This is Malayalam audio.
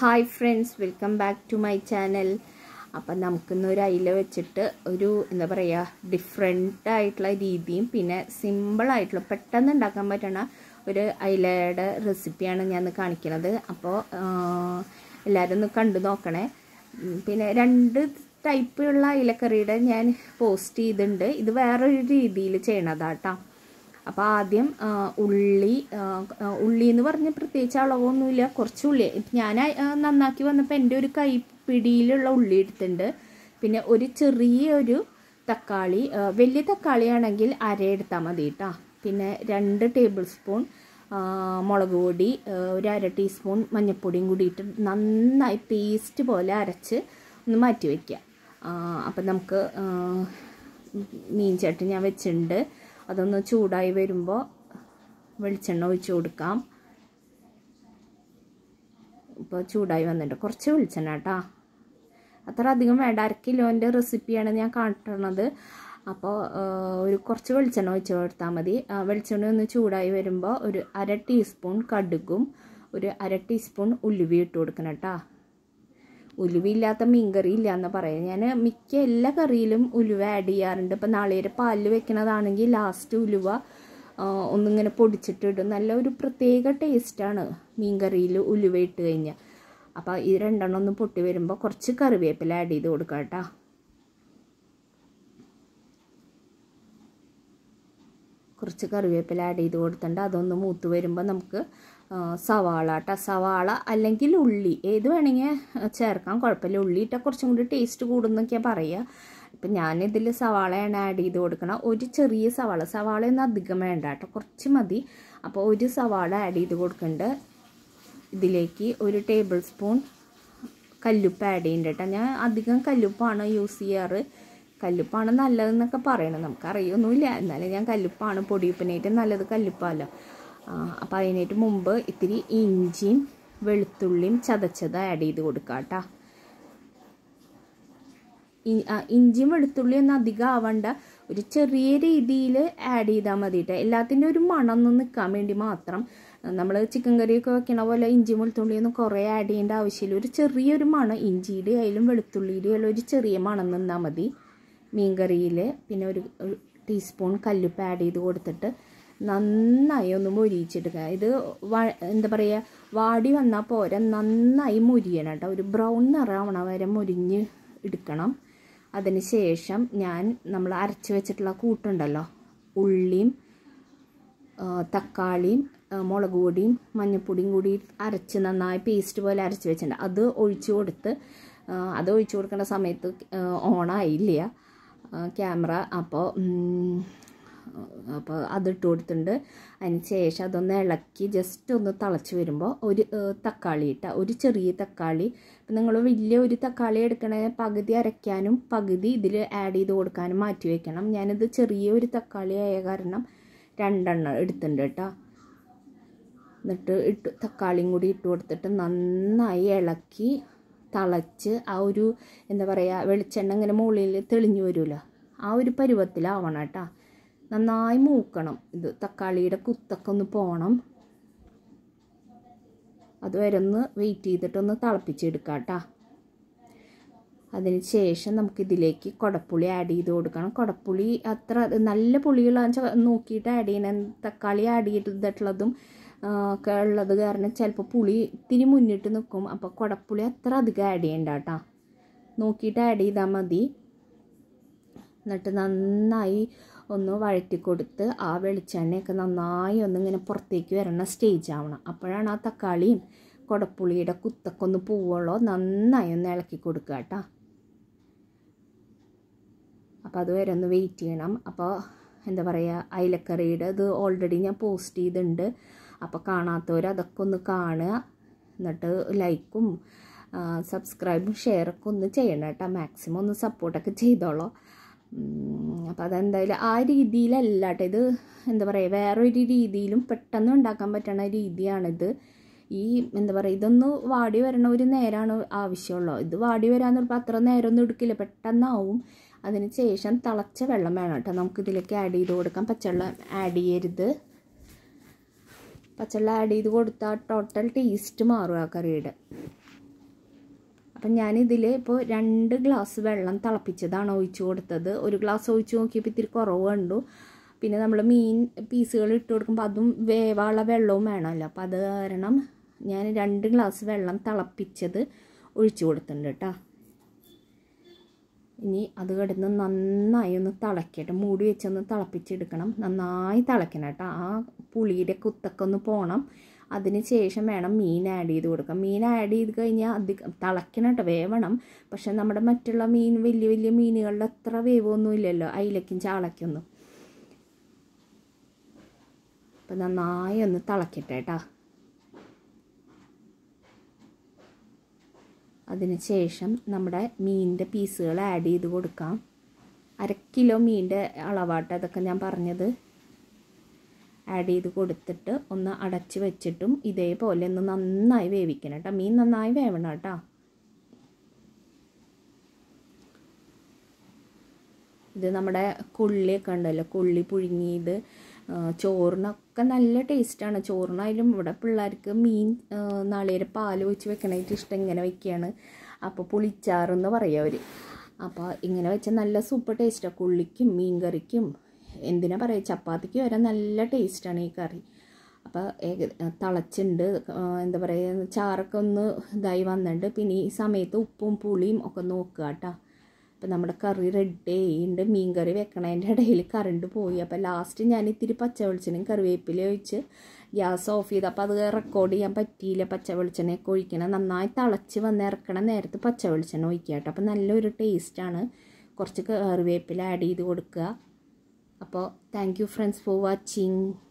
hi friends welcome back to my channel അപ്പം നമുക്കിന്ന് ഒരു അയില വെച്ചിട്ട് ഒരു എന്താ പറയുക ഡിഫറെൻ്റ് ആയിട്ടുള്ള രീതിയും പിന്നെ സിമ്പിളായിട്ടുള്ള പെട്ടെന്ന് ഉണ്ടാക്കാൻ പറ്റണ ഒരു അയിലയുടെ റെസിപ്പിയാണ് ഞാൻ ഇന്ന് കാണിക്കുന്നത് അപ്പോൾ എല്ലാവരും ഒന്ന് കണ്ടു നോക്കണേ ഉം, പിന്നെ രണ്ട് ടൈപ്പുള്ള അയിലക്കറിയുടെ ഞാൻ പോസ്റ്റ് ചെയ്തിട്ടുണ്ട് ഇത് വേറൊരു രീതിയിൽ ചെയ്യണതാട്ടോ അപ്പോൾ ആദ്യം ആ, ഉള്ളി ആ, ആ, ഉള്ളി എന്ന് പറഞ്ഞ് പ്രത്യേകിച്ച് അളവൊന്നുമില്ല കുറച്ച് ഉള്ളി ഇപ്പം ഞാൻ ആ, നന്നാക്കി വന്നപ്പോൾ എൻ്റെ ഒരു കൈപ്പിടിയിലുള്ള ഉള്ളി എടുത്തിട്ടുണ്ട് പിന്നെ ഒരു ചെറിയൊരു തക്കാളി ആ, വലിയ തക്കാളിയാണെങ്കിൽ അര എടുത്താൽ മതി കേട്ടോ പിന്നെ രണ്ട് ടേബിൾ സ്പൂൺ ആ, മുളക് പൊടി ആ, ഒരു അര ടീസ്പൂൺ മഞ്ഞൾപ്പൊടിയും കൂടിയിട്ട് നന്നായി പേസ്റ്റ് പോലെ അരച്ച് ഒന്ന് മാറ്റി വയ്ക്കുക അപ്പം നമുക്ക് ആ, മീൻ ചട്ടി ഞാൻ വെച്ചിട്ടുണ്ട് അതൊന്ന് ചൂടായി വരുമ്പോൾ വെളിച്ചെണ്ണ ഒഴിച്ച് കൊടുക്കാം ഇപ്പോൾ ചൂടായി വന്നിട്ട് കുറച്ച് വെളിച്ചെണ്ണ കേട്ടോ അത്ര അധികം വേണ്ട അര കിലോൻ്റെ റെസിപ്പിയാണ് ഞാൻ കാട്ടണത് അപ്പോൾ ഒരു കുറച്ച് വെളിച്ചെണ്ണ ഒഴിച്ച് കൊടുത്താൽ മതി ആ, വെളിച്ചെണ്ണ ഒന്ന് ചൂടായി വരുമ്പോൾ ഒരു അര ടീസ്പൂൺ കടുകും ഒരു അര ടീസ്പൂൺ ഉലുവി ഇട്ട് കൊടുക്കണം കേട്ടോ ഉലുവയില്ലാത്ത മീൻകറി ഇല്ല എന്ന് പറയാം ഞാൻ മിക്ക എല്ലാ കറിയിലും ഉലുവ ആഡ് ചെയ്യാറുണ്ട് ഇപ്പം നാളേരെ പാലിൽ വെക്കണതാണെങ്കിൽ ലാസ്റ്റ് ഉലുവ ആ, ഒന്നിങ്ങനെ പൊടിച്ചിട്ടിടും നല്ല ഒരു പ്രത്യേക ടേസ്റ്റാണ് മീൻകറിയിൽ ഉലുവ ഇട്ട് കഴിഞ്ഞാൽ അപ്പോൾ ഈ രണ്ടെണ്ണം ഒന്ന് പൊട്ടി വരുമ്പോൾ കുറച്ച് കറിവേപ്പില ആഡ് ചെയ്ത് കൊടുക്കാം കേട്ടോ കുറച്ച് കറിവേപ്പില ആഡ് ചെയ്ത് കൊടുത്തിട്ടുണ്ട് അതൊന്ന് മൂത്ത് വരുമ്പോൾ നമുക്ക് ആ, സവാള കേട്ടോ സവാള അല്ലെങ്കിൽ ഉള്ളി ഏത് വേണമെങ്കിൽ ചേർക്കാം കുഴപ്പമില്ല ഉള്ളി ഇട്ടാൽ കുറച്ചും കൂടി ടേസ്റ്റ് കൂടുന്നൊക്കെയാണ് പറയുക ഇപ്പം ഞാനിതിൽ സവാളയാണ് ആഡ് ചെയ്ത് കൊടുക്കണം ഒരു ചെറിയ സവാള സവാളയൊന്നും അധികം വേണ്ട കേട്ടോ കുറച്ച് മതി അപ്പോൾ ഒരു സവാള ആഡ് ചെയ്ത് കൊടുക്കുന്നുണ്ട് ഇതിലേക്ക് ഒരു ടേബിൾ സ്പൂൺ കല്ലുപ്പ് ആഡ് ചെയ്യുന്നുണ്ട് കേട്ടോ ഞാൻ അധികം കല്ലുപ്പാണ് യൂസ് ചെയ്യാറ് കല്ലുപ്പാണ് നല്ലതെന്നൊക്കെ പറയണം നമുക്കറിയൊന്നുമില്ല എന്നാലും ഞാൻ കല്ലുപ്പാണ് പൊടിയുപ്പിനായിട്ട് നല്ലത് കല്ലുപ്പാലോ അപ്പോൾ അതിനായിട്ട് മുമ്പ് ഇത്തിരി ഇഞ്ചിയും വെളുത്തുള്ളിയും ചതച്ചത് ആഡ് ചെയ്ത് കൊടുക്കാം കേട്ടോ ഇഞ്ചിയും വെളുത്തുള്ളിയും ഒന്നും അധികം ആവണ്ട ഒരു ചെറിയ രീതിയിൽ ആഡ് ചെയ്താൽ മതി കേട്ടോ എല്ലാത്തിൻ്റെ ഒരു മണം ഒന്ന് നിൽക്കാൻ വേണ്ടി മാത്രം നമ്മൾ ചിക്കൻ കറിയൊക്കെ വെക്കണ പോലെ ഇഞ്ചി വെളുത്തുള്ളിയൊന്നും കുറേ ആഡ് ചെയ്യേണ്ട ആവശ്യമില്ല ഒരു ചെറിയൊരു മണം ഇഞ്ചിയുടെ ആയാലും വെളുത്തുള്ളിയുടെ ആയാലും ഒരു ചെറിയ മണം നിന്നാൽ മതി മീൻ കറിയിൽ പിന്നെ ഒരു ഒരു ടീസ്പൂൺ കല്ലുപ്പ് ആഡ് ചെയ്ത് കൊടുത്തിട്ട് നന്നായി ഒന്ന് മൊരിയിച്ചെടുക്കുക ഇത് വ- എന്താ പറയുക വാടി വന്നാൽ പോരാ നന്നായി മുരിയണം കേട്ടോ ഒരു ബ്രൗൺ നിറാവണ വരെ മുരിഞ്ഞ് എടുക്കണം അതിന് ശേഷം ഞാൻ നമ്മൾ അരച്ച് വെച്ചിട്ടുള്ള കൂട്ടുണ്ടല്ലോ ഉള്ളിയും ആ, തക്കാളിയും ആ, മുളക് പൊടിയും മഞ്ഞൾപ്പൊടിയും കൂടി അരച്ച് നന്നായി പേസ്റ്റ് പോലെ അരച്ച് വെച്ചിട്ടുണ്ട് അത് ഒഴിച്ച് കൊടുത്ത് ആ, അത് ഒഴിച്ച് കൊടുക്കേണ്ട സമയത്ത് ഓണായില്ല ക്യാമറ അപ്പോൾ അപ്പോൾ അതിട്ട് കൊടുത്തിട്ടുണ്ട് അതിന് ശേഷം അതൊന്ന് ഇളക്കി ജസ്റ്റ് ഒന്ന് തിളച്ച് വരുമ്പോൾ ഒരു ഏഹ്, തക്കാളി ഇട്ട ഒരു ചെറിയ തക്കാളി ഇപ്പം നിങ്ങൾ വലിയ ഒരു തക്കാളി എടുക്കണ പകുതി അരയ്ക്കാനും പകുതി ഇതിൽ ആഡ് ചെയ്ത് കൊടുക്കാനും മാറ്റി വെക്കണം ഞാനിത് ചെറിയ ഒരു തക്കാളി ആയ കാരണം രണ്ടെണ്ണം എടുത്തിട്ടുണ്ട് കേട്ടോ എന്നിട്ട് ഇട്ട് തക്കാളിയും കൂടി ഇട്ട് കൊടുത്തിട്ട് നന്നായി ഇളക്കി തിളച്ച് ആ ഒരു എന്താ പറയുക വെളിച്ചെണ്ണ ഇങ്ങനെ മുകളിൽ തെളിഞ്ഞു വരുമല്ലോ ആ ഒരു പരുവത്തിലാവണം കേട്ടോ നന്നായി മൂക്കണം ഇത് തക്കാളിയുടെ കുത്തൊക്കെ ഒന്ന് പോകണം അതുവരെ ഒന്ന് വെയിറ്റ് ചെയ്തിട്ടൊന്ന് തിളപ്പിച്ചെടുക്കാം കേട്ടോ അതിന് ശേഷം നമുക്കിതിലേക്ക് കുടപ്പുളി ആഡ് ചെയ്ത് കൊടുക്കണം കുടപ്പുളി അത്ര നല്ല പുളിയുള്ള നോക്കിയിട്ട് ആഡ് ചെയ്യണം തക്കാളി ആഡ് ചെയ്തിട്ടുള്ളതും ആ, ഒക്കെ ഉള്ളത് കാരണം ചിലപ്പോൾ പുളി ഇത്തിരി മുന്നിട്ട് നിൽക്കും അപ്പോൾ കുടപ്പുളി അത്ര അധികം ആഡ് ചെയ്യണ്ട കേട്ടോ നോക്കിയിട്ട് ആഡ് ചെയ്താൽ മതി എന്നിട്ട് നന്നായി ഒന്ന് വഴറ്റി കൊടുത്ത് ആ വെളിച്ചെണ്ണയൊക്കെ നന്നായി ഒന്നിങ്ങനെ പുറത്തേക്ക് വരണ സ്റ്റേജ് ആവണം അപ്പോഴാണ് ആ തക്കാളിയും കുടപ്പുളിയുടെ കുത്തൊക്കെ ഒന്ന് പോവുള്ളൂ നന്നായി ഒന്ന് ഇളക്കി കൊടുക്കുക കേട്ടോ അപ്പോൾ അതുവരെ ഒന്ന് വെയിറ്റ് ചെയ്യണം അപ്പോൾ എന്താ പറയുക അയിലക്കറിയുടെ ഇത് ഓൾറെഡി ഞാൻ പോസ്റ്റ് ചെയ്തിട്ടുണ്ട് അപ്പോൾ കാണാത്തവർ അതൊക്കെ ഒന്ന് കാണുക എന്നിട്ട് ലൈക്കും സബ്സ്ക്രൈബും ഷെയറൊക്കെ ഒന്ന് ചെയ്യണം കേട്ടോ മാക്സിമം ഒന്ന് സപ്പോർട്ടൊക്കെ ചെയ്തോളൂ അപ്പോൾ അതെന്തായാലും ആ രീതിയിലല്ല കേട്ടോ ഇത് എന്താ പറയുക വേറൊരു രീതിയിലും പെട്ടെന്ന് ഉണ്ടാക്കാൻ പറ്റണ രീതിയാണിത് ഈ എന്താ പറയുക ഇതൊന്ന് വാടി വരണ ഒരു നേരമാണ് ആവശ്യമുള്ളൂ ഇത് വാടി വരാന്ന് പറയുമ്പോൾ അത്ര നേരമൊന്നും എടുക്കില്ല പെട്ടെന്നാവും അതിന് ശേഷം തിളച്ച വെള്ളം വേണം കേട്ടോ നമുക്കിതിലേക്ക് ആഡ് ചെയ്ത് കൊടുക്കാം പച്ചവെള്ളം ആഡ് ചെയ്യരുത് പച്ചവെള്ളം ആഡ് ചെയ്ത് കൊടുത്താൽ ടോട്ടൽ ടേസ്റ്റ് മാറും ആ കറിയുടെ അപ്പം ഞാനിതിൽ ഇപ്പോൾ രണ്ട് ഗ്ലാസ് വെള്ളം തിളപ്പിച്ചതാണ് ഒഴിച്ചു കൊടുത്തത് ഒരു ഗ്ലാസ് ഒഴിച്ച് നോക്കിയപ്പോൾ ഇത്തിരി കുറവ് കണ്ടു പിന്നെ നമ്മൾ മീൻ പീസുകൾ ഇട്ട് കൊടുക്കുമ്പോൾ അതും വേവാനുള്ള വെള്ളവും വേണമല്ലോ അപ്പോൾ അത് കാരണം ഞാൻ രണ്ട് ഗ്ലാസ് വെള്ളം തിളപ്പിച്ചത് ഒഴിച്ചു കൊടുത്തിട്ടുണ്ട് കേട്ടോ ഇനി അത് കിടന്ന് നന്നായി ഒന്ന് തിളക്കട്ടെ മൂടി വെച്ചൊന്ന് തിളപ്പിച്ചെടുക്കണം നന്നായി തിളക്കണം കേട്ടോ ആ പുളിയുടെ കുത്തൊക്കെ ഒന്ന് പോകണം അതിന് ശേഷം വേണം മീൻ ആഡ് ചെയ്ത് കൊടുക്കാം മീൻ ആഡ് ചെയ്ത് കഴിഞ്ഞാൽ അധികം തിളക്കണം കേട്ടോ വേവണം പക്ഷെ നമ്മുടെ മറ്റുള്ള മീൻ വലിയ വലിയ മീനുകളുടെ അത്ര വേവൊന്നും ഇല്ലല്ലോ അയിലക്കും ചാളയ്ക്കൊന്നും അപ്പം നന്നായി ഒന്ന് തിളക്കട്ടെ കേട്ടോ അതിന് ശേഷം നമ്മുടെ മീനിൻ്റെ പീസുകൾ ആഡ് ചെയ്ത് കൊടുക്കാം അര കിലോ മീനിൻ്റെ അളവാട്ട് അതൊക്കെ ഞാൻ പറഞ്ഞത് ആഡ് ചെയ്ത് കൊടുത്തിട്ട് ഒന്ന് അടച്ച് വെച്ചിട്ടും ഇതേപോലെ ഒന്ന് നന്നായി വേവിക്കണം കേട്ടോ മീൻ നന്നായി വേവണം കേട്ടോ ഇത് നമ്മുടെ കൊള്ളിയൊക്കെ ഉണ്ടല്ലോ കൊള്ളി പുഴുങ്ങിയത് ചോറിനൊക്കെ നല്ല ടേസ്റ്റാണ് ചോറിനായാലും ഇവിടെ പിള്ളേർക്ക് മീൻ നാളികേര പാൽ ഒഴിച്ച് വെക്കണായിട്ട് ഇഷ്ടം ഇങ്ങനെ വെക്കുകയാണ് അപ്പോൾ പുളിച്ചാറെന്ന് പറയും അവർ അപ്പോൾ ഇങ്ങനെ വെച്ചാൽ നല്ല സൂപ്പർ ടേസ്റ്റാണ് കൊള്ളിക്കും മീൻ കറിക്കും എന്തിനാ പറയുക ചപ്പാത്തിക്ക് വരെ നല്ല ടേസ്റ്റാണ് ഈ കറി അപ്പോൾ തിളച്ചുണ്ട് എന്താ പറയുക ചാറൊക്കെ ഒന്ന് ഇതായി വന്നിട്ടുണ്ട് പിന്നെ ഈ സമയത്ത് ഉപ്പും പുളിയും ഒക്കെ നോക്കുക കേട്ടോ അപ്പോൾ നമ്മുടെ കറി റെഡി ചെയ്യുന്നുണ്ട് മീൻ കറി വെക്കണതിൻ്റെ ഇടയിൽ കറണ്ട് പോയി അപ്പോൾ ലാസ്റ്റ് ഞാൻ ഇത്തിരി പച്ച വെളിച്ചെണ്ണയും കറിവേപ്പില ഒഴിച്ച് ഗ്യാസ് ഓഫ് ചെയ്ത് അപ്പോൾ അത് റെക്കോർഡ് ചെയ്യാൻ പറ്റിയില്ല പച്ച വെളിച്ചെണ്ണയൊക്കെ ഒഴിക്കണം നന്നായി തിളച്ച് വന്ന് ഇറക്കണ നേരത്ത് പച്ച വെളിച്ചെണ്ണ ഒഴിക്കുക കേട്ടോ അപ്പോൾ നല്ലൊരു ടേസ്റ്റാണ് കുറച്ച് കറിവേപ്പില ആഡ് ചെയ്ത് കൊടുക്കുക അപ്പോൾ thank you friends for watching